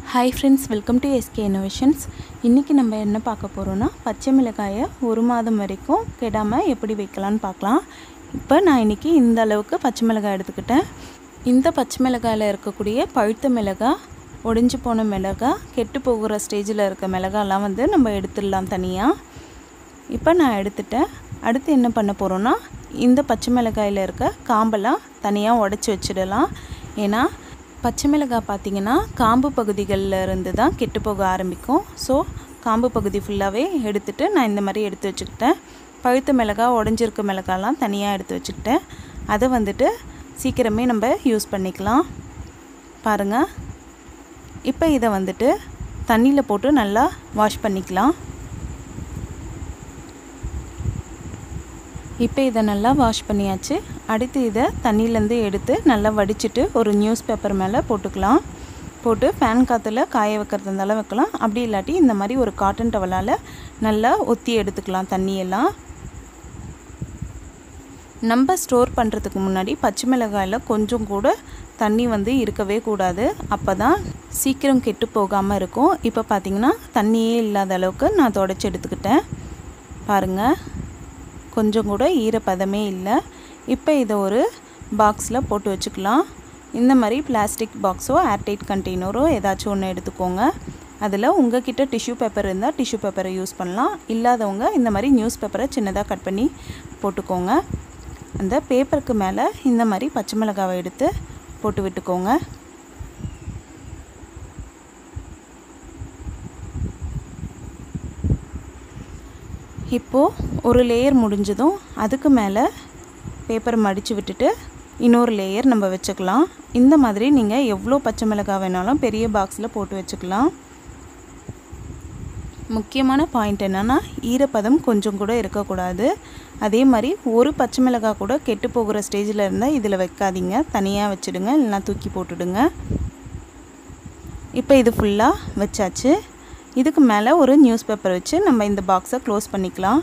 hi friends welcome to SK innovations இன்றைக்கி நம்ம என்ன பார்க்க போகிறோன்னா பச்சை மிளகாயை ஒரு மாதம் வரைக்கும் கெடாமல் எப்படி வைக்கலான்னு பார்க்கலாம் இப்போ நான் இன்றைக்கி இந்த அளவுக்கு பச்சை மிளகாய் எடுத்துக்கிட்டேன் இந்த பச்சை மிளகாயில் இருக்கக்கூடிய பழுத்த மிளகாய் ஒடிஞ்சு போன மிளகாய் கெட்டு போகிற ஸ்டேஜில் இருக்க மிளகாலாம் வந்து நம்ம எடுத்துடலாம் தனியாக இப்போ நான் எடுத்துட்டேன் அடுத்து என்ன பண்ண போகிறோன்னா இந்த பச்சை மிளகாயில் இருக்க காம்பெல்லாம் தனியாக உடச்சி வச்சிடலாம் ஏன்னா பச்சை மிளகாய் பார்த்திங்கன்னா காம்பு பகுதிகளில் இருந்து தான் கெட்டு போக ஆரம்பிக்கும் ஸோ காம்பு பகுதி ஃபுல்லாகவே எடுத்துகிட்டு நான் இந்த மாதிரி எடுத்து வச்சுக்கிட்டேன் பழுத்த மிளகாய் உடஞ்சிருக்க மிளகாலாம் தனியாக எடுத்து வச்சுக்கிட்டேன் அதை வந்துட்டு சீக்கிரமே நம்ம யூஸ் பண்ணிக்கலாம் பாருங்கள் இப்போ இதை வந்துட்டு தண்ணியில் போட்டு நல்லா வாஷ் பண்ணிக்கலாம் இப்போ இதை நல்லா வாஷ் பண்ணியாச்சு அடுத்து இதை தண்ணியிலேருந்து எடுத்து நல்லா வடிச்சிட்டு ஒரு நியூஸ் பேப்பர் மேலே போட்டுக்கலாம் போட்டு ஃபேன் காற்றுல காய வைக்கிறது இருந்தாலும் வைக்கலாம் அப்படி இல்லாட்டி இந்த மாதிரி ஒரு காட்டன் டவலால் நல்லா ஒத்தி எடுத்துக்கலாம் தண்ணியெல்லாம் நம்ம ஸ்டோர் பண்ணுறதுக்கு முன்னாடி பச்சை மிளகாயில் கொஞ்சம் கூட தண்ணி வந்து இருக்கவே கூடாது அப்போ தான் சீக்கிரம் கெட்டு போகாமல் இருக்கும் இப்போ பார்த்திங்கன்னா தண்ணியே இல்லாத அளவுக்கு நான் தொடச்சி எடுத்துக்கிட்டேன் பாருங்கள் கொஞ்சம் கூட ஈரப்பதமே இல்லை இப்போ இதை ஒரு பாக்ஸில் போட்டு வச்சுக்கலாம் இந்த மாதிரி பிளாஸ்டிக் பாக்ஸோ ஏர்டைட் கண்டெய்னரோ ஏதாச்சும் ஒன்று எடுத்துக்கோங்க அதில் உங்ககிட்ட டிஷ்யூ பேப்பர் இருந்தால் டிஷ்யூ பேப்பரை யூஸ் பண்ணலாம் இல்லாதவங்க இந்த மாதிரி நியூஸ் பேப்பரை சின்னதாக கட் பண்ணி போட்டுக்கோங்க அந்த பேப்பருக்கு மேலே இந்த மாதிரி பச்சை மிளகாவை எடுத்து போட்டு விட்டுக்கோங்க இப்போது ஒரு லேயர் முடிஞ்சதும் அதுக்கு மேலே பேப்பரை மடித்து விட்டுட்டு இன்னொரு லேயர் நம்ம வச்சுக்கலாம் இந்த மாதிரி நீங்கள் எவ்வளோ பச்சை மிளகாய் வேணாலும் பெரிய பாக்ஸில் போட்டு வச்சுக்கலாம் முக்கியமான பாயிண்ட் என்னென்னா ஈரப்பதம் கொஞ்சம் கூட இருக்கக்கூடாது அதே மாதிரி ஒரு பச்சை மிளகாய் கூட கெட்டு போகிற ஸ்டேஜில் இருந்தால் இதில் வைக்காதீங்க தனியாக வச்சுடுங்க இல்லைனா தூக்கி போட்டுடுங்க இப்போ இது ஃபுல்லாக வச்சாச்சு இதுக்கு மேலே ஒரு நியூஸ் பேப்பர் வச்சு நம்ம இந்த பாக்ஸை க்ளோஸ் பண்ணிக்கலாம்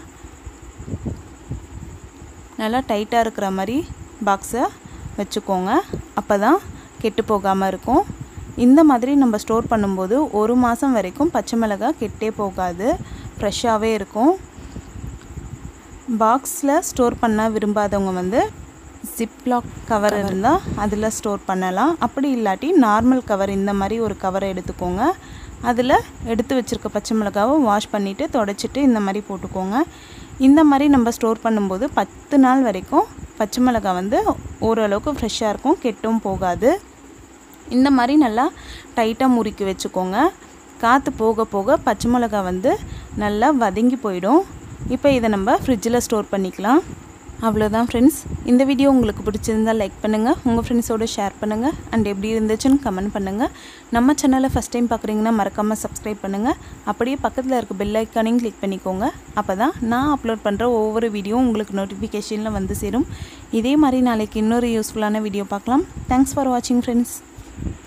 நல்லா டைட்டாக இருக்கிற மாதிரி பாக்ஸை வச்சுக்கோங்க அப்போ தான் கெட்டு போகாமல் இருக்கும் இந்த மாதிரி நம்ம ஸ்டோர் பண்ணும்போது ஒரு மாதம் வரைக்கும் பச்சை மிளகாய் கெட்டே போகாது ஃப்ரெஷ்ஷாகவே இருக்கும் பாக்ஸில் ஸ்டோர் பண்ண விரும்பாதவங்க வந்து ஜிப்லாக் கவர் இருந்தால் அதில் ஸ்டோர் பண்ணலாம் அப்படி இல்லாட்டி நார்மல் கவர் இந்த மாதிரி ஒரு கவரை எடுத்துக்கோங்க அதில் எடுத்து வச்சுருக்க பச்சை மிளகாவை வாஷ் பண்ணிவிட்டு தொடச்சிட்டு இந்த மாதிரி போட்டுக்கோங்க இந்த மாதிரி நம்ம ஸ்டோர் பண்ணும்போது பத்து நாள் வரைக்கும் பச்சை மிளகாய் வந்து ஓரளவுக்கு ஃப்ரெஷ்ஷாக இருக்கும் கெட்டும் போகாது இந்த மாதிரி நல்லா டைட்டாக முறுக்கி வச்சுக்கோங்க காற்று போக போக பச்சை மிளகா வந்து நல்லா வதங்கி போயிடும் இப்போ இதை நம்ம ஃப்ரிட்ஜில் ஸ்டோர் பண்ணிக்கலாம் அவ்வளோதான் ஃப்ரெண்ட்ஸ் இந்த வீடியோ உங்களுக்கு பிடிச்சிருந்தால் லைக் பண்ணுங்கள் உங்கள் ஃப்ரெண்ட்ஸோடு ஷேர் பண்ணுங்கள் அண்ட் எப்படி இருந்துச்சுன்னு கமெண்ட் பண்ணுங்கள் நம்ம சேனலை ஃபஸ்ட் டைம் பார்க்குறீங்கன்னா மறக்காமல் சப்ஸ்கிரைப் பண்ணுங்கள் அப்படியே பக்கத்தில் இருக்க பெல் ஐக்கானையும் கிளிக் பண்ணிக்கோங்க அப்போ தான் நான் அப்லோட் பண்ணுற ஒவ்வொரு வீடியோ உங்களுக்கு நோட்டிஃபிகேஷனில் வந்து சேரும் இதே மாதிரி நாளைக்கு இன்னொரு யூஸ்ஃபுல்லான வீடியோ பார்க்கலாம் தேங்க்ஸ் ஃபார் வாட்சிங் ஃப்ரெண்ட்ஸ்